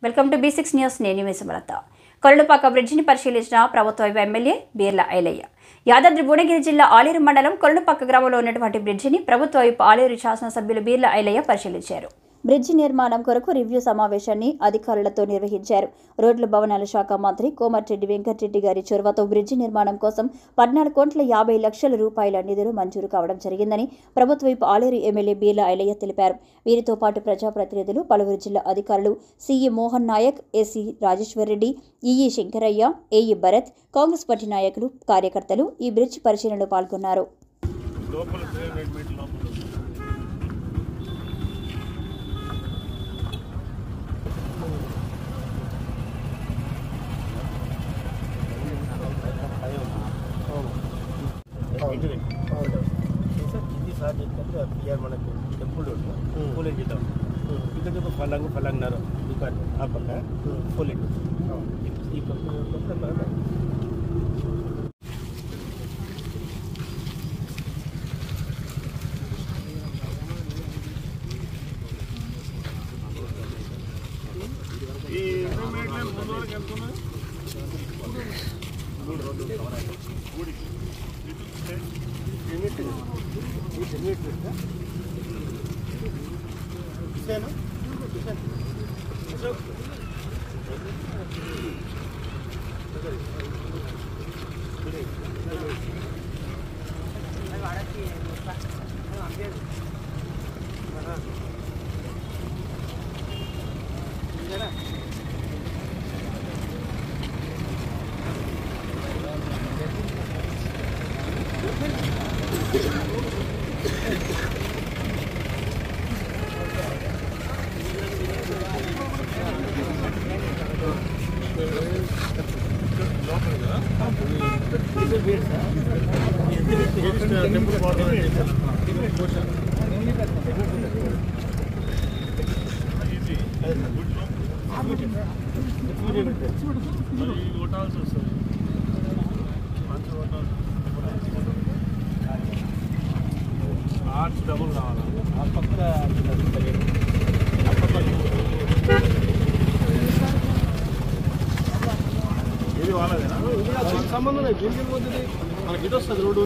welcome to B six news నేను మీ సుమలత కొరడుపాక బ్రిడ్జిని పరిశీలించిన ప్రభుత్వ ఎమ్మెల్యే బీర్ల ఐలయ్య యాదాద్రి భువనగిరి జిల్లా ఆలేరు మండలం కొరడుపాక గ్రామంలో ఉన్నటువంటి బ్రిడ్జిని ప్రభుత్వ వైపు ఆలేరు శాసనసభ్యులు బీర్ల ఐలయ్య పరిశీలించారు బ్రిడ్జి నిర్మాణం కొరకు రివ్యూ సమావేశాన్ని అధికారులతో నిర్వహించారు రోడ్ల భవనాల శాఖ మంత్రి కోమటిరెడ్డి వెంకటరెడ్డి గారి చొరవతో బ్రిడ్జి నిర్మాణం కోసం పద్నాలుగు కోట్ల యాభై లక్షల రూపాయల నిధులు మంజూరు కావడం జరిగిందని ప్రభుత్వ వైపు ఆలేరు ఎమ్మెల్యే బీర్ల ఐలయ్య తెలిపారు వీరితో పాటు ప్రజాప్రతినిధులు పలువురు జిల్లా అధికారులు CE Mohan Naik SC Rajeshwar Reddy EE Shankaraiah AE Bharat Congress party నాయకులు కార్యకర్తలు ఈ బ్రిడ్జ్ పరిశీలనలో పాల్గొన్నారు లోపల త్రీ హండ్రెడ్ మీటర్ లోపల ఇది ఇది సార్ చెప్పినట్టు పిఆర్ మనకు టెంపుల్ పూల్ చేద్దాం ఇక్కడ ఒక ఫలంగు ఫలంగున్నర దుకాణం ఆ పక్క పూల్ ఈ పక్క ఈ ఇరవై మీటర్లు ముందు వరకు వెళ్తున్నా టెంపుల్ కొట్టాల్సి వస్తుంది మంచి కొట్టాల్సి ఆర్చ్ డబుల్ కావాలా ఆ పక్కన ఇది వాళ్ళదేనా సంబంధం లేదు దీనికి పోతుంది మనకి ఇటు వస్తుంది రోడ్డు